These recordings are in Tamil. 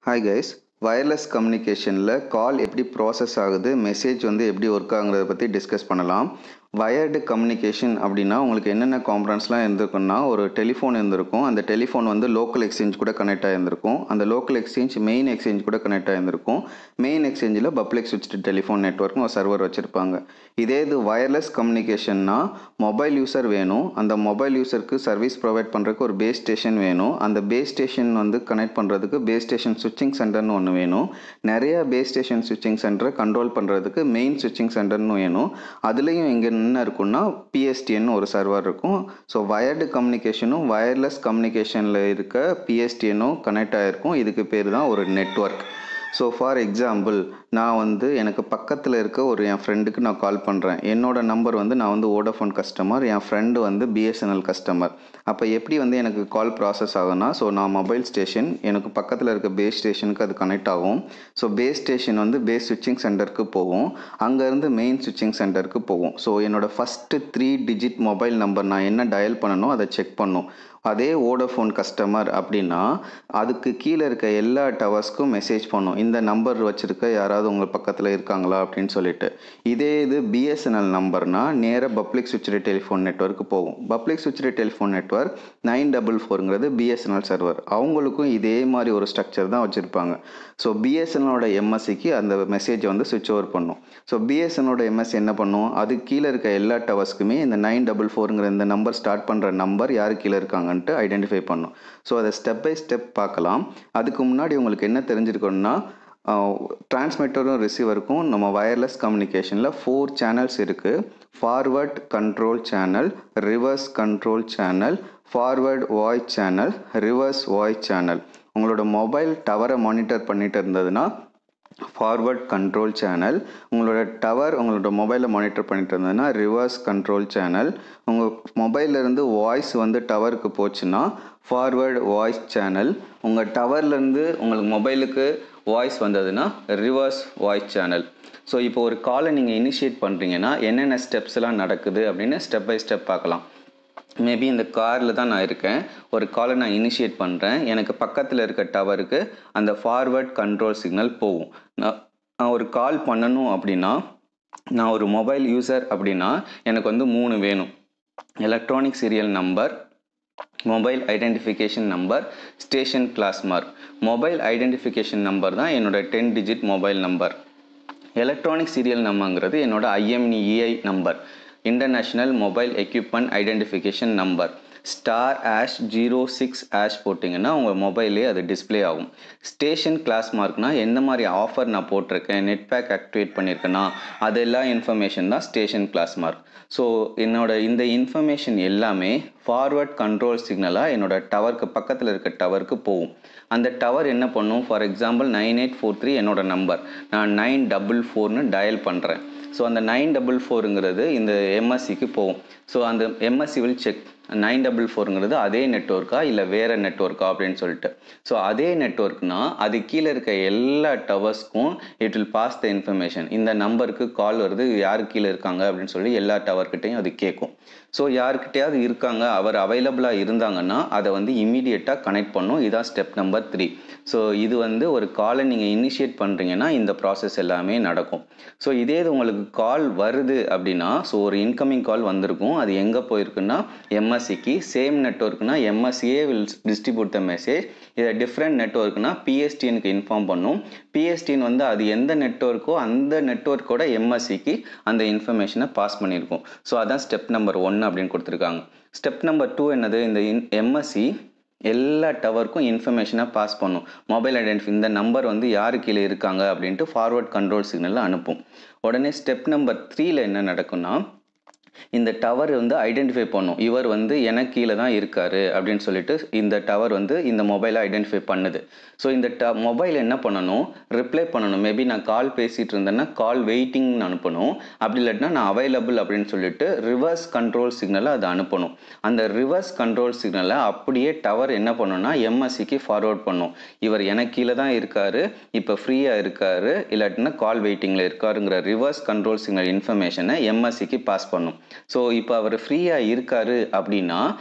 ஹாய் கைஸ் வயர்லெஸ் கம்யூனிகேஷனில் கால் எப்படி ப்ராசஸ் ஆகுது மெசேஜ் வந்து எப்படி ஒர்க் ஆகுங்கிறத பற்றி டிஸ்கஸ் பண்ணலாம் வயர்டு கம்யூனிகேஷன் அப்படின்னா உங்களுக்கு என்னென்ன காம்பனன்ட்ஸ்லாம் இருந்திருக்குன்னா ஒரு டெலிஃபோன் இருந்திருக்கும் அந்த டெலிஃபோன் வந்து லோக்கல் எக்ஸ்சேஞ்ச் கூட கனெக்ட் ஆகிருந்திருக்கும் அந்த லோக்கல் எக்ஸ்சேஞ்ச் மெயின் எக்ஸ்சேஞ்ச் கூட கனெக்ட் ஆகிருந்திருக்கும் மெயின் எக்ஸ்சேஞ்சில் பப்ளிக் சுவிட்ச் டெலிஃபோன் நெட்ஒர்க்னு ஒரு சர்வர் வச்சுருப்பாங்க இதே இது வயர்லெஸ் கம்யூனிகேஷன்னா மொபைல் யூசர் வேணும் அந்த மொபைல் யூசருக்கு சர்வீஸ் ப்ரொவைட் பண்ணுறதுக்கு ஒரு பேஸ் ஸ்டேஷன் வேணும் அந்த பேஸ் ஸ்டேஷன் வந்து கனெக்ட் பண்ணுறதுக்கு பேஸ் ஸ்டேஷன் சுவிட்சிங் சென்டர்னு ஒன்று வேணும் நிறைய பேஸ் ஸ்டேஷன் சுவிட்சிங் சென்டரை கண்ட்ரோல் பண்ணுறதுக்கு மெயின் சுவிட்சிங் சென்டர்னு வேணும் அதுலேயும் இங்கே என்ன இருக்குன்னா பிஎஸ்டிஎன் ஒரு சர்வர் இருக்கும் ஸோ வயர்டு கம்யூனிகேஷனும் வயர்லெஸ் கம்யூனிகேஷனில் இருக்க பிஎஸ்டிஎனும் கனெக்ட் ஆகிருக்கும் இதுக்கு பேர் தான் ஒரு நெட்ஒர்க் ஸோ ஃபார் எக்ஸாம்பிள் நான் வந்து எனக்கு பக்கத்தில் இருக்க ஒரு என் ஃப்ரெண்டுக்கு நான் கால் பண்ணுறேன் என்னோட நம்பர் வந்து நான் வந்து ஓடோஃபோன் கஸ்டமர் என் ஃப்ரெண்டு வந்து பிஎஸ்என்எல் கஸ்டமர் அப்போ எப்படி வந்து எனக்கு கால் ப்ராசஸ் ஆகும்னா ஸோ நான் மொபைல் ஸ்டேஷன் எனக்கு பக்கத்தில் இருக்க பேஸ் ஸ்டேஷனுக்கு அது கனெக்ட் ஆகும் ஸோ பேஸ் ஸ்டேஷன் வந்து பேஸ் சுவிட்சிங் சென்டருக்கு போகும் அங்கேருந்து மெயின் சுவிட்சிங் சென்டருக்கு போகும் ஸோ என்னோட first three digit mobile number நான் என்ன டயல் பண்ணணும் அதை செக் பண்ணும் அதே ஓடோஃபோன் கஸ்டமர் அப்படின்னா அதுக்கு கீழே இருக்க எல்லா டவர்ஸ்க்கும் மெசேஜ் பண்ணும் இந்த நம்பர் வச்சுருக்க யாராவது உங்கள் பக்கத்தில் இருக்காங்களா அப்படின்னு சொல்லிட்டு இதே இது பிஎஸ்என்எல் நம்பர்னால் நேராக பப்ளிக் சுவிட்சரி டெலிஃபோன் நெட்ஒர்க்கு போகும் பப்ளிக் சுவிட்சரி டெலிஃபோன் நெட்ஒர்க் நைன் டபுள் ஃபோருங்கிறது பிஎஸ்என்எல் சர்வர் அவங்களுக்கும் இதே மாதிரி ஒரு ஸ்ட்ரக்சர் தான் வச்சுருப்பாங்க ஸோ பிஎஸ்என்எலோட எம்எஸ்சிக்கு அந்த மெசேஜை வந்து சுவிட்ச் ஓவர் பண்ணும் ஸோ பிஎஸ்என்எலோட எம்எஸ் என்ன பண்ணும் அது கீழே இருக்க எல்லா டவர்ஸ்க்குமே இந்த நைன் டபுள் ஃபோருங்கிற இந்த நம்பர் ஸ்டார்ட் பண்ணுற நம்பர் யார் கீழே இருக்காங்கன்ட்டு ஐடென்டிஃபை பண்ணும் ஸோ அதை ஸ்டெப் பை ஸ்டெப் பார்க்கலாம் அதுக்கு முன்னாடி உங்களுக்கு என்ன தெரிஞ்சிருக்கணும்னா டிரான்ஸ்மிட்டரும் ரிசீவருக்கும் நம்ம வயர்லெஸ் கம்யூனிகேஷனில் ஃபோர் சேனல்ஸ் இருக்குது forward control channel reverse control channel forward voice channel reverse voice channel உங்களோட மொபைல் டவரை மானிட்டர் பண்ணிட்டு இருந்ததுன்னா ஃபார்வர்ட் கண்ட்ரோல் சேனல் உங்களோட டவர் உங்களோட மொபைலில் மானிட்டர் பண்ணிட்டு இருந்ததுன்னா ரிவர்ஸ் கண்ட்ரோல் சேனல் உங்கள் மொபைல்லேருந்து வாய்ஸ் வந்து டவருக்கு போச்சுன்னா ஃபார்வர்ட் வாய்ஸ் சேனல் உங்கள் டவர்லேருந்து உங்களுக்கு மொபைலுக்கு வாய்ஸ் வந்ததுன்னா ரிவர்ஸ் வாய்ஸ் சேனல் ஸோ இப்போ ஒரு காலை நீங்கள் இனிஷியேட் பண்ணுறீங்கன்னா என்னென்ன ஸ்டெப்ஸ்லாம் நடக்குது அப்படின்னு ஸ்டெப் பை ஸ்டெப் பார்க்கலாம் மேபி இந்த காரில் தான் நான் இருக்கேன் ஒரு காலை நான் இனிஷியேட் பண்ணுறேன் எனக்கு பக்கத்தில் இருக்க டவருக்கு அந்த ஃபார்வர்ட் கண்ட்ரோல் சிக்னல் போகும் நான் நான் ஒரு கால் பண்ணணும் அப்படின்னா நான் ஒரு மொபைல் யூசர் அப்படின்னா எனக்கு வந்து மூணு வேணும் electronic serial number mobile identification number station class mark mobile identification number தான் என்னோட ten digit mobile number electronic serial நம்பருங்கிறது என்னோட IMEI number international mobile equipment identification number star hash zero six hash போட்டிங்கன்னா உங்கள் மொபைல்லே அது டிஸ்பிளே ஆகும் ஸ்டேஷன் கிளாஸ் மார்க்னா எந்த மாதிரி ஆஃபர் நான் போட்டிருக்கேன் நெட் பேக் ஆக்டிவேட் பண்ணியிருக்கேன்னா அதெல்லாம் இன்ஃபர்மேஷன் தான் ஸ்டேஷன் கிளாஸ் மார்க் ஸோ என்னோட இந்த இன்ஃபர்மேஷன் எல்லாமே ஃபார்வர்ட் கண்ட்ரோல் சிக்னலாக என்னோட டவருக்கு பக்கத்தில் இருக்க டவருக்கு போகும் அந்த டவர் என்ன பண்ணும் for example nine eight four three என்னோட நம்பர் நான் நைன் டபுள் ஃபோர்னு டயல் பண்ணுறேன் ஸோ அந்த நைன் டபுள் ஃபோருங்கிறது இந்த எம்எஸ்சிக்கு போகும் ஸோ அந்த MSC will check nine double ஃபோருங்கிறது அதே நெட்ஒர்க்கா இல்லை வேறு நெட்ஒர்க்கா அப்படின்னு சொல்லிட்டு ஸோ அதே நெட்ஒர்க்னா அது கீழே இருக்க எல்லா டவர்ஸ்க்கும் it will pass the information இந்த நம்பருக்கு கால் வருது யார் கீழே இருக்காங்க அப்படின்னு சொல்லி எல்லா டவர்கிட்டையும் அது கேட்கும் ஸோ யாருக்கிட்டையாவது இருக்காங்க அவர் அவைலபிளாக இருந்தாங்கன்னா அதை வந்து இமீடியட்டாக கனெக்ட் பண்ணும் இதான் ஸ்டெப் நம்பர் த்ரீ ஸோ இது வந்து ஒரு காலை நீங்கள் இனிஷியேட் பண்ணுறீங்கன்னா இந்த ப்ராசஸ் எல்லாமே நடக்கும் ஸோ இதே இது உங்களுக்கு கால் வருது அப்படின்னா ஸோ ஒரு இன்கமிங் கால் வந்திருக்கும் அது எங்கே போயிருக்குன்னா எம்எஸ்சிக்கு சேம் நெட்ஒர்க்னா எம்எஸ்சியே வில் டிஸ்ட்ரிபியூட் த மெசேஜ் இதை டிஃப்ரெண்ட் நெட்ஒர்க்னா பிஎஸ்டிஎனுக்கு இன்ஃபார்ம் பண்ணும் பிஎஸ்டின் வந்து அது எந்த நெட்ஒர்க்கோ அந்த நெட்ஒர்க்கோட எம்எஸ்சிக்கு அந்த இன்ஃபர்மேஷனை பாஸ் பண்ணியிருக்கும் ஸோ அதான் ஸ்டெப் நம்பர் ஒன் அப்படின்னு கொடுத்துருக்காங்க ஸ்டெப் நம்பர் டூ என்னது இந்த இன் எம்எஸ்சி எல்லா டவருக்கும் இன்ஃபர்மேஷனை பாஸ் பண்ணும் மொபைல் ஐடென்டிஃபை இந்த நம்பர் வந்து யாரு கீழே இருக்காங்க அப்படின்ட்டு ஃபார்வர்ட் கண்ட்ரோல் சிக்னலில் அனுப்பும் உடனே ஸ்டெப் நம்பர் த்ரீல என்ன நடக்கும்னா இந்த டவர் வந்து ஐடென்டிஃபை பண்ணும் இவர் வந்து எனக்கு கீழே தான் இருக்காரு அப்படின்னு சொல்லிட்டு இந்த டவர் வந்து இந்த மொபைலை ஐடென்டிஃபை பண்ணுது ஸோ இந்த ட மொபைல் என்ன பண்ணணும் ரிப்ளை பண்ணணும் மேபி நான் கால் பேசிகிட்டு இருந்தேன்னா கால் வெயிட்டிங்னு அனுப்பணும் அப்படி இல்லாட்டினா நான் அவைலபிள் அப்படின்னு சொல்லிட்டு ரிவர்ஸ் கண்ட்ரோல் சிக்னலை அதை அனுப்பணும் அந்த ரிவர்ஸ் கண்ட்ரோல் சிக்னலை அப்படியே டவர் என்ன பண்ணுன்னா எம்எஸ்சிக்கு ஃபார்வர்ட் பண்ணும் இவர் எனக்கு கீழே தான் இருக்காரு இப்போ ஃப்ரீயாக இருக்காரு இல்லாட்டினா கால் வெயிட்டிங்கில் இருக்காருங்கிற ரிவர்ஸ் கண்ட்ரோல் சிக்னல் இன்ஃபர்மேஷனை எம்எஸ்சிக்கு பாஸ் பண்ணும் ஸோ இப்போ அவர் ஃப்ரீயாக இருக்காரு அப்படின்னா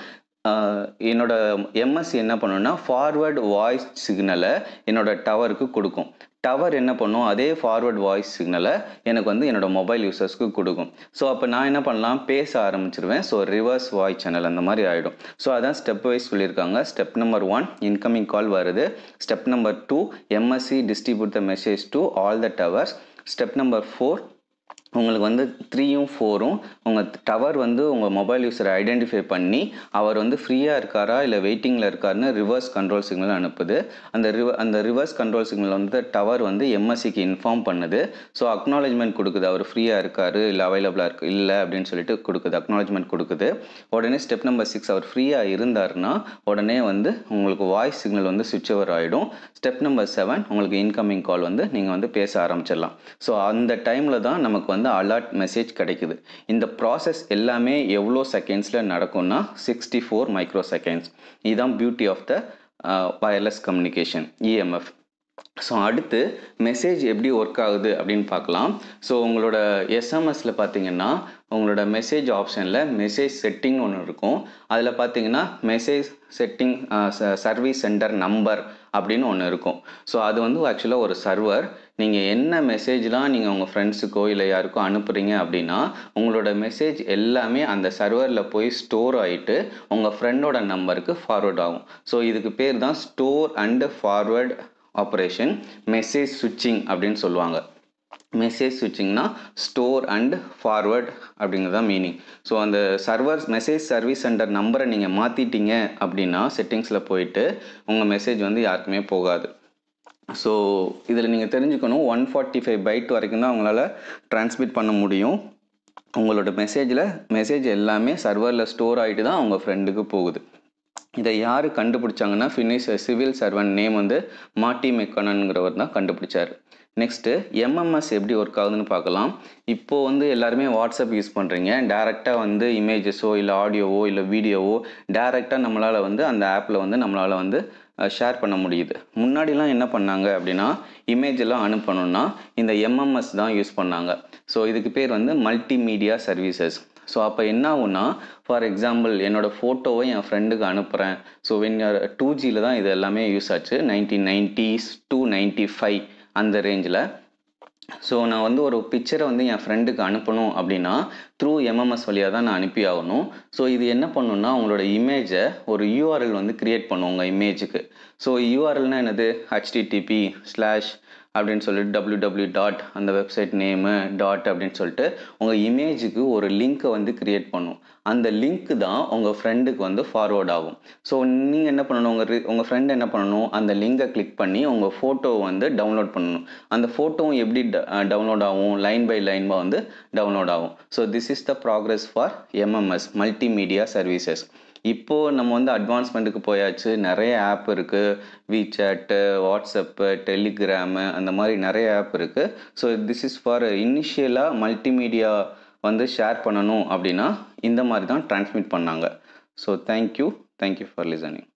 ஆஹ் என்னோட எம்எஸ்சி என்ன பண்ணுன்னா ஃபார்வர்ட் வாய்ஸ் சிக்னலை என்னோட டவருக்கு கொடுக்கும் டவர் என்ன பண்ணும் அதே ஃபார்வர்ட் வாய்ஸ் சிக்னலை எனக்கு வந்து என்னோட மொபைல் யூசர்ஸ்க்கு கொடுக்கும் ஸோ அப்போ நான் என்ன பண்ணலாம் பேச ஆரம்பிச்சிருவேன் ஸோ ரிவர்ஸ் வாய்ஸ் சேனல் அந்த மாதிரி ஆகிடும் ஸோ அதான் ஸ்டெப் வைஸ் சொல்லியிருக்காங்க step number one incoming call வருது step number two MSC distribute the message to all the towers step number four உங்களுக்கு வந்து த்ரீயும் ஃபோரும் உங்கள் டவர் வந்து உங்கள் மொபைல் யூஸரை ஐடென்டிஃபை பண்ணி அவர் வந்து ஃப்ரீயாக இருக்காரா இல்லை வெயிட்டிங்கில் இருக்காருன்னு ரிவர்ஸ் கண்ட்ரோல் சிக்னல் அனுப்புது அந்த ரிவ அந்த ரிவர்ஸ் கண்ட்ரோல் சிக்னல் வந்து டவர் வந்து எம்எஸ்சிக்கு இன்ஃபார்ம் பண்ணுது ஸோ அக்னாலஜ்மெண்ட் கொடுக்குது அவர் ஃப்ரீயாக இருக்காரு இல்லை அவைலபிளாக இருக்கு இல்லை அப்படின்னு சொல்லிட்டு கொடுக்குது அக்னாலஜ்மெண்ட் கொடுக்குது உடனே ஸ்டெப் நம்பர் சிக்ஸ் அவர் ஃப்ரீயாக இருந்தாருன்னா உடனே வந்து உங்களுக்கு வாய்ஸ் சிக்னல் வந்து சுவிட்ச் ஓவர் ஆகிடும் ஸ்டெப் நம்பர் செவன் உங்களுக்கு இன்கமிங் கால் வந்து நீங்கள் வந்து பேச ஆரம்பிச்சிடலாம் ஸோ அந்த டைமில் தான் நமக்கு வந்து அலர்ட் மெசேஜ் கிடைக்குது இந்த ப்ராசஸ் எல்லாமே எவ்வளோ செகண்ட்ஸில் நடக்கும்னா சிக்ஸ்டி ஃபோர் மைக்ரோ செகண்ட்ஸ் இதுதான் beauty of the wireless communication EMF so அடுத்து மெசேஜ் எப்படி ஒர்க் ஆகுது அப்படின்னு பார்க்கலாம் ஸோ உங்களோட எஸ்எம்எஸில் பார்த்தீங்கன்னா உங்களோட மெசேஜ் ஆப்ஷனில் மெசேஜ் செட்டிங் ஒன்று இருக்கும் அதில் பார்த்தீங்கன்னா message setting service centre number அப்படின்னு ஒன்று இருக்கும் ஸோ அது வந்து ஆக்சுவலாக ஒரு சர்வர் நீங்கள் என்ன மெசேஜ்லாம் நீங்கள் உங்கள் ஃப்ரெண்ட்ஸுக்கோ இல்லை யாருக்கோ அனுப்புகிறீங்க அப்படின்னா உங்களோட மெசேஜ் எல்லாமே அந்த சர்வரில் போய் ஸ்டோர் ஆகிட்டு உங்கள் ஃப்ரெண்டோட நம்பருக்கு ஃபார்வர்ட் ஆகும் ஸோ இதுக்கு பேர் தான் store and forward operation message சுவிட்சிங் அப்படின்னு சொல்லுவாங்க மெசேஜ் சுவிட்சிங்னா ஸ்டோர் அண்ட் ஃபார்வர்ட் அப்படிங்கிறது தான் மீனிங் ஸோ அந்த சர்வர் மெசேஜ் சர்வீஸ் சென்டர் நம்பரை நீங்கள் மாற்றிட்டீங்க அப்படின்னா செட்டிங்ஸில் போயிட்டு உங்கள் மெசேஜ் வந்து யாருக்குமே போகாது ஸோ இதில் நீங்கள் தெரிஞ்சுக்கணும் ஒன் ஃபார்ட்டி ஃபைவ் பைட் வரைக்கும் தான் உங்களால் ட்ரான்ஸ்மிட் பண்ண முடியும் உங்களோட மெசேஜில் மெசேஜ் எல்லாமே சர்வரில் ஸ்டோர் ஆகிட்டு தான் உங்கள் ஃப்ரெண்டுக்கு போகுது இதை யார் கண்டுபிடிச்சாங்கன்னா ஃபினிஷ் சிவில் சர்வன் நேம் வந்து மாட்டி மெக்கனனுங்கிறவர் தான் கண்டுபிடிச்சார் நெக்ஸ்ட்டு எம்எம்எஸ் எப்படி ஒர்க் ஆகுதுன்னு பார்க்கலாம் இப்போது வந்து எல்லாருமே வாட்ஸ்அப் யூஸ் பண்ணுறீங்க டேரெக்டாக வந்து இமேஜஸோ இல்லை ஆடியோவோ இல்லை வீடியோவோ டேரெக்டாக நம்மளால் வந்து அந்த ஆப்பில் வந்து நம்மளால் வந்து ஷேர் பண்ண முடியுது முன்னாடிலாம் என்ன பண்ணாங்க அப்படின்னா இமேஜ் எல்லாம் அனுப்பணும்னா இந்த எம்எம்எஸ் தான் யூஸ் பண்ணாங்க ஸோ இதுக்கு பேர் வந்து மல்டிமீடியா சர்வீசஸ் ஸோ அப்போ என்ன ஆகும்னா ஃபார் எக்ஸாம்பிள் என்னோடய ஃபோட்டோவை என் ஃப்ரெண்டுக்கு அனுப்புகிறேன் ஸோ வென் டூ ஜியில் தான் இது எல்லாமே யூஸ் ஆச்சு nineteen nineties two ninety five அந்த ரேஞ்சில் ஸோ நான் வந்து ஒரு பிக்சரை வந்து என் ஃப்ரெண்டுக்கு அனுப்பணும் அப்படின்னா த்ரூ எம்எம்எஸ் வழியாக தான் நான் அனுப்பி ஆகணும் ஸோ இது என்ன பண்ணுன்னா உங்களோட இமேஜை ஒரு யூஆர்எல் வந்து க்ரியேட் பண்ணும் உங்கள் இமேஜுக்கு ஸோ யூஆர்எல்னால் என்னது ஹெச்டிடிபி ஸ்லாஷ் அப்படின்னு சொல்லிட்டு டபிள்யூ டபிள்யூ டாட் அந்த வெப்சைட் நேமு டாட் அப்படின்னு சொல்லிட்டு உங்கள் இமேஜுக்கு ஒரு லிங்க்கை வந்து க்ரியேட் பண்ணும் அந்த லிங்க் தான் உங்கள் ஃப்ரெண்டுக்கு வந்து ஃபார்வர்ட் ஆகும் ஸோ நீங்கள் என்ன பண்ணணும் உங்கள் உங்கள் ஃப்ரெண்ட் என்ன பண்ணணும் அந்த லிங்கை கிளிக் பண்ணி உங்கள் ஃபோட்டோவை வந்து டவுன்லோட் பண்ணணும் அந்த ஃபோட்டோவும் எப்படி டவுன்லோட் ஆகும் லைன் பை லைன்பாக வந்து டவுன்லோட் ஆகும் so this is the progress for MMS multimedia services இப்போது நம்ம வந்து அட்வான்ஸ்மெண்ட்டுக்கு போயாச்சு நிறைய ஆப் இருக்குது விசாட்டு வாட்ஸ்அப்பு டெலிகிராமு அந்த மாதிரி நிறைய ஆப் இருக்குது ஸோ திஸ் இஸ் ஃபார் இனிஷியலாக மல்டிமீடியா வந்து ஷேர் பண்ணணும் அப்படின்னா இந்த மாதிரி தான் ட்ரான்ஸ்மிட் பண்ணாங்க so thank you thank you for listening